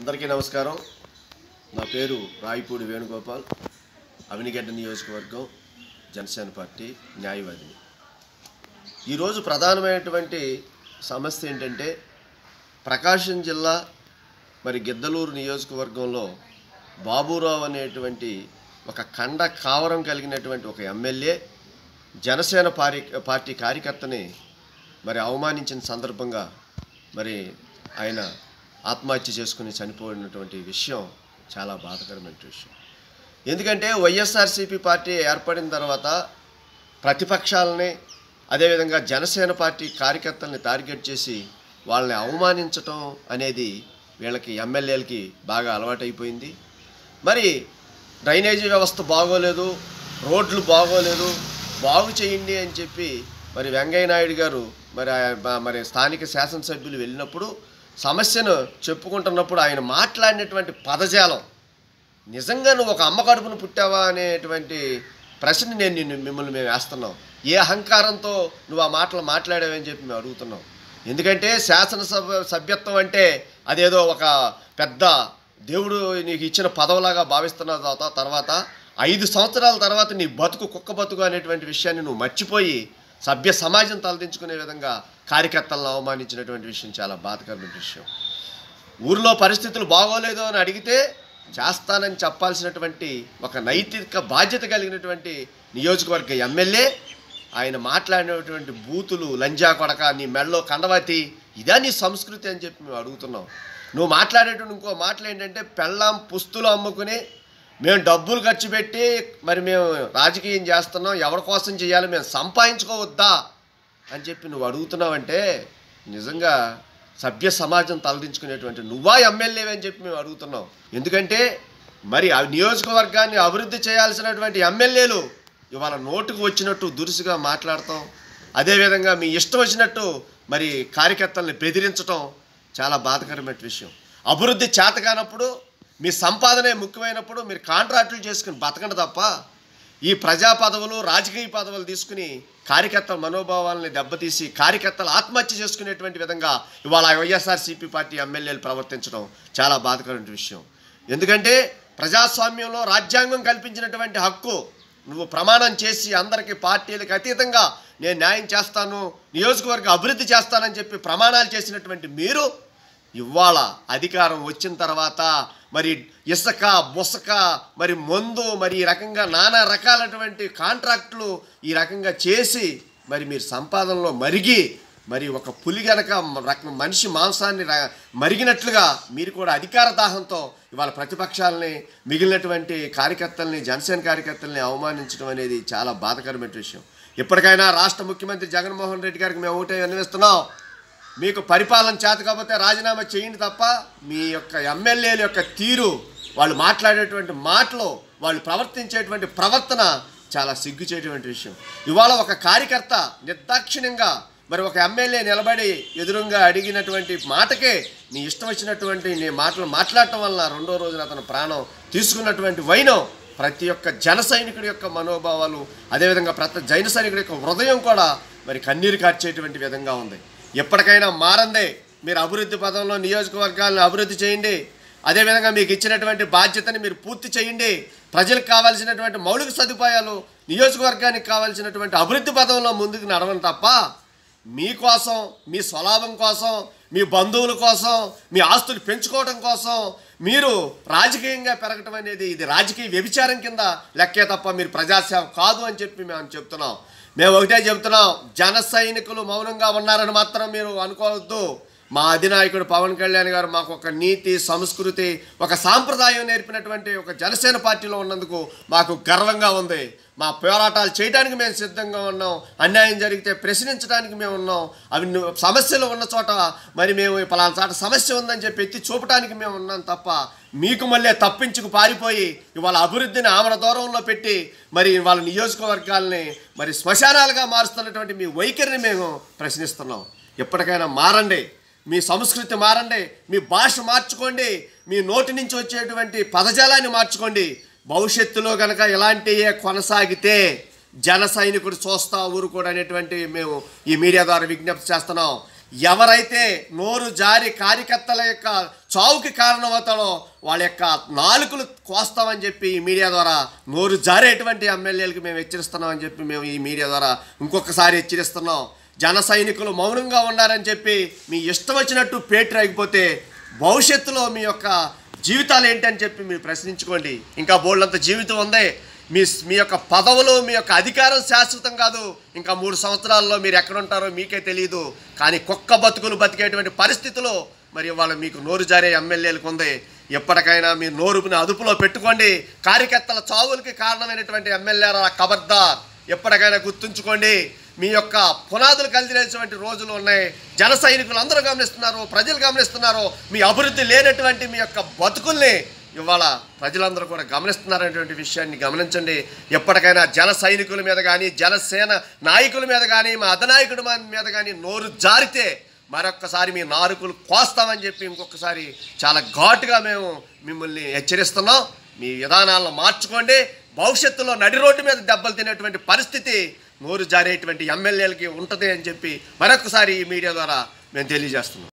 అందరికీ నమస్కారం నా పేరు రాయిపూడి వేణుగోపాల్ అవినిగడ్డ నియోజకవర్గం జనసేన పార్టీ న్యాయవాదిని ఈరోజు ప్రధానమైనటువంటి సమస్య ఏంటంటే ప్రకాశం జిల్లా మరి గిద్దలూరు నియోజకవర్గంలో బాబురావు అనేటువంటి ఒక కండ కావరం కలిగినటువంటి ఒక ఎమ్మెల్యే జనసేన పారి పార్టీ కార్యకర్తని మరి అవమానించిన సందర్భంగా మరి ఆయన ఆత్మహత్య చేసుకుని చనిపోయినటువంటి విషయం చాలా బాధకరమైన విషయం ఎందుకంటే వైఎస్ఆర్సీపీ పార్టీ ఏర్పడిన తర్వాత ప్రతిపక్షాలని అదేవిధంగా జనసేన పార్టీ కార్యకర్తల్ని టార్గెట్ చేసి వాళ్ళని అవమానించటం అనేది వీళ్ళకి ఎమ్మెల్యేలకి బాగా అలవాటైపోయింది మరి డ్రైనేజీ వ్యవస్థ బాగోలేదు రోడ్లు బాగోలేదు బాగు చేయండి అని చెప్పి మరి వెంకయ్య నాయుడు గారు మరి ఆ- బ- మరి స్థానిక శాసనసభ్యులు వెళ్ళినప్పుడు సమస్యను చెప్పుకుంటున్నప్పుడు ఆయన మాట్లాడినటువంటి పదజాలం నిజంగా నువ్వు ఒక అమ్మ కడుపును పుట్టావా అనేటువంటి ప్రశ్న నేను నిన్ను మిమ్మల్ని మేము వేస్తున్నాం ఏ అహంకారంతో నువ్వు ఆ మాటలు మాట్లాడావని చెప్పి మేము అడుగుతున్నాం ఎందుకంటే శాసనసభ సభ్యత్వం అంటే అదేదో ఒక పెద్ద దేవుడు నీకు ఇచ్చిన పదవులాగా భావిస్తున్న తర్వాత తర్వాత ఐదు సంవత్సరాల తర్వాత నీ బతుకు కుక్క బతుకు అనేటువంటి విషయాన్ని నువ్వు మర్చిపోయి సభ్య సమాజం తలదించుకునే విధంగా కార్యకర్తలను అవమానించినటువంటి విషయం చాలా బాధకరమైన విషయం ఊర్లో పరిస్థితులు బాగోలేదు అని అడిగితే చేస్తానని చెప్పాల్సినటువంటి ఒక నైతిక బాధ్యత కలిగినటువంటి నియోజకవర్గ ఎమ్మెల్యే ఆయన మాట్లాడినటువంటి బూతులు లంజా కొడక నీ మెళ్ళలో కండవతి ఇదా నీ సంస్కృతి అని చెప్పి మేము అడుగుతున్నాం నువ్వు మాట్లాడేటువంటి ఇంకో మాటలు ఏంటంటే పెళ్ళాం పుస్తులు అమ్ముకుని మేము డబ్బులు ఖర్చు పెట్టి మరి మేము రాజకీయం చేస్తున్నాం ఎవరి కోసం చేయాలి మేము సంపాదించుకోవద్దా అని చెప్పి నువ్వు అడుగుతున్నావంటే నిజంగా సభ్య సమాజం తలదించుకునేటువంటి నువ్వా ఎమ్మెల్యేవి అని చెప్పి మేము అడుగుతున్నాం ఎందుకంటే మరి ఆ నియోజకవర్గాన్ని అభివృద్ధి చేయాల్సినటువంటి ఎమ్మెల్యేలు ఇవాళ నోటుకు వచ్చినట్టు దురుసుగా మాట్లాడటం అదేవిధంగా మీ ఇష్టం వచ్చినట్టు మరి కార్యకర్తల్ని బెదిరించటం చాలా బాధకరమైన విషయం అభివృద్ధి చేత కానప్పుడు మీ సంపాదనే ముఖ్యమైనప్పుడు మీరు కాంట్రాక్టులు చేసుకుని బతకండి తప్ప ఈ ప్రజా పదవులు రాజకీయ పదవులు తీసుకుని కార్యకర్తల మనోభావాలని దెబ్బతీసి కార్యకర్తలు ఆత్మహత్య చేసుకునేటువంటి విధంగా ఇవాళ వైఎస్ఆర్సీపీ పార్టీ ఎమ్మెల్యేలు ప్రవర్తించడం చాలా బాధకరమైన విషయం ఎందుకంటే ప్రజాస్వామ్యంలో రాజ్యాంగం కల్పించినటువంటి హక్కు నువ్వు ప్రమాణం చేసి అందరికీ పార్టీలకు అతీతంగా నేను న్యాయం చేస్తాను నియోజకవర్గ అభివృద్ధి చేస్తానని చెప్పి ప్రమాణాలు చేసినటువంటి మీరు ఇవాళ అధికారం వచ్చిన తర్వాత మరి ఇసుక బుసక మరి మందు మరి ఈ రకంగా నానా రకాలటువంటి కాంట్రాక్టులు ఈ రకంగా చేసి మరి మీరు సంపాదనలో మరిగి మరి ఒక పులి గనక రకం మనిషి మాంసాన్ని ర- మరిగినట్లుగా మీరు కూడా అధికార దాహంతో ఇవాళ ప్రతిపక్షాలని మిగిలినటువంటి కార్యకర్తల్ని జనసేన కార్యకర్తల్ని అవమానించడం అనేది చాలా బాధకరమైన విషయం ఇప్పటికైనా రాష్ట్ర ముఖ్యమంత్రి జగన్మోహన్ రెడ్డి గారికి మేము ఒకటే విన్నవిస్తున్నాం మీకు పరిపాలన చేత కాకపోతే రాజీనామా చేయండి తప్ప మీ యొక్క ఎమ్మెల్యేల యొక్క తీరు వాళ్ళు మాట్లాడేటువంటి మాటలు వాళ్ళు ప్రవర్తించేటువంటి ప్రవర్తన చాలా సిగ్గుచేటువంటి విషయం ఇవాళ ఒక కార్యకర్త నిర్దాక్షిణ్యంగా మరి ఒక ఎమ్మెల్యే నిలబడి ఎదురుగా అడిగినటువంటి మాటకే నీ ఇష్టం వచ్చినటువంటి నీ మాటలు మాట్లాడటం వల్ల రెండో రోజున అతను ప్రాణం తీసుకున్నటువంటి వైనం ప్రతి ఒక్క జన సైనికుడి యొక్క మనోభావాలు అదేవిధంగా ప్రతి జైన సైనికుడి యొక్క హృదయం కూడా మరి కన్నీరు కార్చేటువంటి విధంగా ఉంది ఎప్పటికైనా మారందే మీరు అభివృద్ధి పదంలో నియోజకవర్గాలను అభివృద్ధి చేయండి అదేవిధంగా మీకు ఇచ్చినటువంటి బాధ్యతని మీరు పూర్తి చేయండి ప్రజలకు కావాల్సినటువంటి మౌలిక సదుపాయాలు నియోజకవర్గానికి కావాల్సినటువంటి అభివృద్ధి పదంలో ముందుకు నడవని తప్ప మీకోసం మీ స్వలాభం కోసం మీ బంధువుల కోసం మీ ఆస్తులు పెంచుకోవడం కోసం మీరు రాజకీయంగా పెరగటం అనేది ఇది రాజకీయ వ్యభిచారం కింద లెక్కే తప్ప మీరు ప్రజాసేవ కాదు అని చెప్పి మేము చెప్తున్నాం మేము ఒకటే చెప్తున్నాం జన సైనికులు మౌనంగా ఉన్నారని మాత్రం మీరు అనుకోవద్దు మా అధినాయకుడు పవన్ కళ్యాణ్ గారు మాకు ఒక నీతి సంస్కృతి ఒక సాంప్రదాయం నేర్పినటువంటి ఒక జనసేన పార్టీలో ఉన్నందుకు మాకు గర్వంగా ఉంది మా పోరాటాలు చేయడానికి మేము సిద్ధంగా ఉన్నాం అన్యాయం జరిగితే ప్రశ్నించడానికి మేము ఉన్నాం అవి ను- సమస్యలు ఉన్న చోట మరి మేము ఈ పలానా చోట సమస్య ఉందని చెప్పి ఎత్తి చూపడానికి మేము ఉన్నాం తప్ప మీకు మళ్ళీ తప్పించుకు పారిపోయి ఇవాళ అభివృద్ధిని ఆమడ దూరంలో పెట్టి మరి వాళ్ళ నియోజకవర్గాల్ని మరి శ్మశానాలుగా మారుస్తున్నటువంటి మీ వైఖరిని మేము ప్రశ్నిస్తున్నాం ఎప్పటికైనా మారండి మీ సంస్కృతి మారండి మీ భాష మార్చుకోండి మీ నోటి నుంచి వచ్చేటువంటి పదజాలాన్ని మార్చుకోండి భవిష్యత్తులో కనుక ఇలాంటివే కొనసాగితే జన సైనికుడు చూస్తా ఊరుకోడు అనేటువంటి మేము ఈ మీడియా ద్వారా విజ్ఞప్తి చేస్తున్నాం ఎవరైతే నోరు జారి కార్యకర్తల యొక్క చావుకి కారణమవుతాడో వాళ్ళ యొక్క నాలుకలు కోస్తామని చెప్పి ఈ మీడియా ద్వారా నోరు జారేటువంటి ఎమ్మెల్యేలకు మేము హెచ్చరిస్తున్నామని చెప్పి మేము ఈ మీడియా ద్వారా ఇంకొకసారి హెచ్చరిస్తున్నాం జన సైనికులు మౌనంగా ఉండాలని చెప్పి మీ ఇష్టం వచ్చినట్టు పేటరాగిపోతే భవిష్యత్తులో మీ యొక్క జీవితాలు ఏంటని చెప్పి మీరు ప్రశ్నించుకోండి ఇంకా బోల్డంత జీవితం ఉంది మీ మీ యొక్క పదవులు మీ యొక్క అధికారం శాశ్వతం కాదు ఇంకా మూడు సంవత్సరాల్లో మీరు ఎక్కడ ఉంటారో మీకే తెలియదు కానీ కుక్క బతుకులు బతికేటువంటి పరిస్థితులు మరి ఇవాళ మీకు నోరు జారే ఎమ్మెల్యేలకు ఉంది ఎప్పటికైనా మీ నోరుని అదుపులో పెట్టుకోండి కార్యకర్తల చావులకి కారణమైనటువంటి ఎమ్మెల్యేల ఖబర్దార్ ఎప్పటికైనా గుర్తుంచుకోండి మీ యొక్క పునాదులు కలిసినటువంటి రోజులు ఉన్నాయి జన సైనికులు అందరూ గమనిస్తున్నారు ప్రజలు గమనిస్తున్నారు మీ అభివృద్ధి లేనటువంటి మీ యొక్క బతుకుల్ని ఇవాళ ప్రజలందరూ కూడా గమనిస్తున్నారనేటువంటి విషయాన్ని గమనించండి ఎప్పటికైనా జన సైనికుల మీద కానీ జనసేన నాయకుల మీద కానీ మా అధనాయకుడి మీద కానీ నోరు జారితే మరొక్కసారి మీ నారుకులు కోస్తామని చెప్పి ఇంకొకసారి చాలా ఘాటుగా మేము మిమ్మల్ని హెచ్చరిస్తున్నాం మీ విధానాలను మార్చుకోండి భవిష్యత్తులో నడి రోడ్డు మీద దెబ్బలు తినేటువంటి పరిస్థితి నోరు జారేటువంటి ఎమ్మెల్యేలకి ఉంటుంది అని చెప్పి మరొకసారి ఈ మీడియా ద్వారా మేము తెలియజేస్తున్నాం